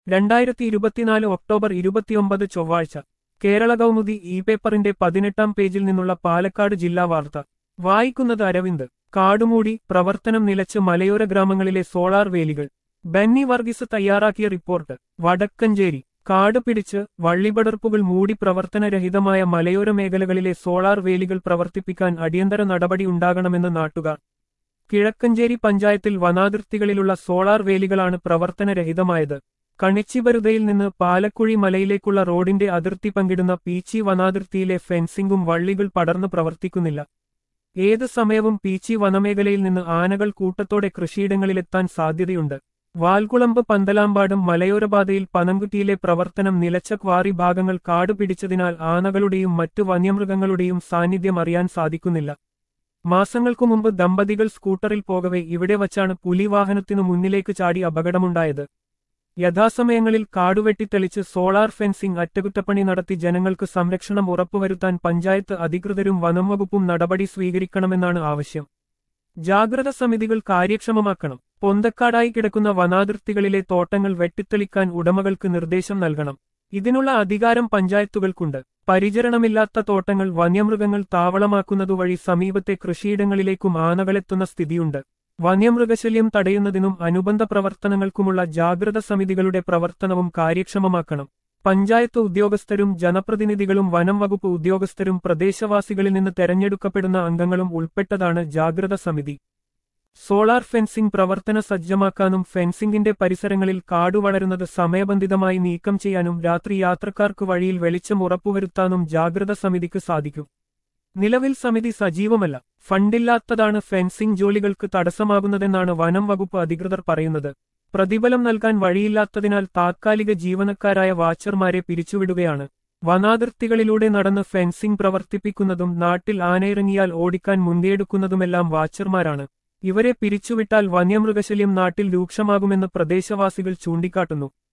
രണ്ടായിരത്തി ഇരുപത്തിനാല് ഒക്ടോബർ ഇരുപത്തിയൊമ്പത് ചൊവ്വാഴ്ച കേരള കൗമുദി ഇ പേപ്പറിന്റെ പതിനെട്ടാം പേജിൽ നിന്നുള്ള പാലക്കാട് ജില്ലാ വാർത്ത വായിക്കുന്നത് അരവിന്ദ് കാടുമൂടി പ്രവർത്തനം നിലച്ച് മലയോര ഗ്രാമങ്ങളിലെ സോളാർ വേലികൾ ബെന്നി വർഗീസ് തയ്യാറാക്കിയ റിപ്പോർട്ട് വടക്കഞ്ചേരി കാട് പിടിച്ച് വള്ളിപടർപ്പുകൾ മൂടി പ്രവർത്തനരഹിതമായ മലയോര മേഖലകളിലെ സോളാർ വേലികൾ പ്രവർത്തിപ്പിക്കാൻ അടിയന്തര നടപടി ഉണ്ടാകണമെന്ന് നാട്ടുകാർ കിഴക്കഞ്ചേരി പഞ്ചായത്തിൽ വനാതിർത്തികളിലുള്ള സോളാർ വേലികളാണ് പ്രവർത്തനരഹിതമായത് കണിച്ചിബരുതയിൽ നിന്ന് പാലക്കുഴി മലയിലേക്കുള്ള റോഡിന്റെ അതിർത്തി പങ്കിടുന്ന പീച്ചി വനാതിർത്തിയിലെ ഫെൻസിംഗും വള്ളികൾ പടർന്നു പ്രവർത്തിക്കുന്നില്ല ഏത് സമയവും പീച്ചി വനമേഖലയിൽ നിന്ന് ആനകൾ കൂട്ടത്തോടെ കൃഷിയിടങ്ങളിലെത്താൻ സാധ്യതയുണ്ട് വാൽകുളമ്പ് പന്തലാമ്പാടും മലയോരപാതയിൽ പനംകുട്ടിയിലെ പ്രവർത്തനം നിലച്ച ക്വാറി ഭാഗങ്ങൾ കാട് പിടിച്ചതിനാൽ ആനകളുടെയും മറ്റു വന്യമൃഗങ്ങളുടെയും സാന്നിധ്യം അറിയാൻ സാധിക്കുന്നില്ല മാസങ്ങൾക്കു മുമ്പ് ദമ്പതികൾ സ്കൂട്ടറിൽ പോകവെ ഇവിടെ വച്ചാണ് പുലിവാഹനത്തിനു മുന്നിലേക്ക് ചാടി അപകടമുണ്ടായത് യഥാസമയങ്ങളിൽ കാടുവെട്ടിത്തെളിച്ച് സോളാർ ഫെൻസിംഗ് അറ്റകുറ്റപ്പണി നടത്തി ജനങ്ങൾക്ക് സംരക്ഷണം ഉറപ്പുവരുത്താൻ പഞ്ചായത്ത് അധികൃതരും വനംവകുപ്പും നടപടി സ്വീകരിക്കണമെന്നാണ് ആവശ്യം ജാഗ്രത സമിതികൾ കാര്യക്ഷമമാക്കണം പൊന്തക്കാടായി കിടക്കുന്ന വനാതിർത്തികളിലെ തോട്ടങ്ങൾ വെട്ടിത്തെളിക്കാൻ ഉടമകൾക്ക് നിർദ്ദേശം നൽകണം ഇതിനുള്ള അധികാരം പഞ്ചായത്തുകൾക്കുണ്ട് പരിചരണമില്ലാത്ത തോട്ടങ്ങൾ വന്യമൃഗങ്ങൾ താവളമാക്കുന്നതുവഴി സമീപത്തെ കൃഷിയിടങ്ങളിലേക്കും ആനകളെത്തുന്ന സ്ഥിതിയുണ്ട് വന്യമൃഗശല്യം തടയുന്നതിനും അനുബന്ധ പ്രവർത്തനങ്ങൾക്കുമുള്ള ജാഗ്രത സമിതികളുടെ പ്രവർത്തനവും കാര്യക്ഷമമാക്കണം പഞ്ചായത്ത് ഉദ്യോഗസ്ഥരും ജനപ്രതിനിധികളും വനം വകുപ്പ് ഉദ്യോഗസ്ഥരും പ്രദേശവാസികളിൽ നിന്ന് തെരഞ്ഞെടുക്കപ്പെടുന്ന അംഗങ്ങളും ഉൾപ്പെട്ടതാണ് ജാഗ്രത സമിതി സോളാർ ഫെൻസിംഗ് പ്രവർത്തന സജ്ജമാക്കാനും ഫെൻസിംഗിന്റെ പരിസരങ്ങളിൽ കാടു വളരുന്നത് സമയബന്ധിതമായി നീക്കം ചെയ്യാനും രാത്രി യാത്രക്കാർക്ക് വഴിയിൽ വെളിച്ചം ഉറപ്പുവരുത്താനും ജാഗ്രത സമിതിക്ക് സാധിക്കും നിലവിൽ സമിതി സജീവമല്ല ഫണ്ടില്ലാത്തതാണ് ഫെൻസിംഗ് ജോലികൾക്ക് തടസ്സമാകുന്നതെന്നാണ് വനം വകുപ്പ് അധികൃതർ പറയുന്നത് പ്രതിഫലം നൽകാൻ വഴിയില്ലാത്തതിനാൽ താത്കാലിക ജീവനക്കാരായ വാച്ചർമാരെ പിരിച്ചുവിടുകയാണ് വനാതിർത്തികളിലൂടെ നടന്ന് ഫെൻസിംഗ് പ്രവർത്തിപ്പിക്കുന്നതും നാട്ടിൽ ആനയിറങ്ങിയാൽ ഓടിക്കാൻ മുൻകൈയെടുക്കുന്നതുമെല്ലാം വാച്ചർമാരാണ് ഇവരെ പിരിച്ചുവിട്ടാൽ വന്യമൃഗശല്യം നാട്ടിൽ രൂക്ഷമാകുമെന്ന് പ്രദേശവാസികൾ ചൂണ്ടിക്കാട്ടുന്നു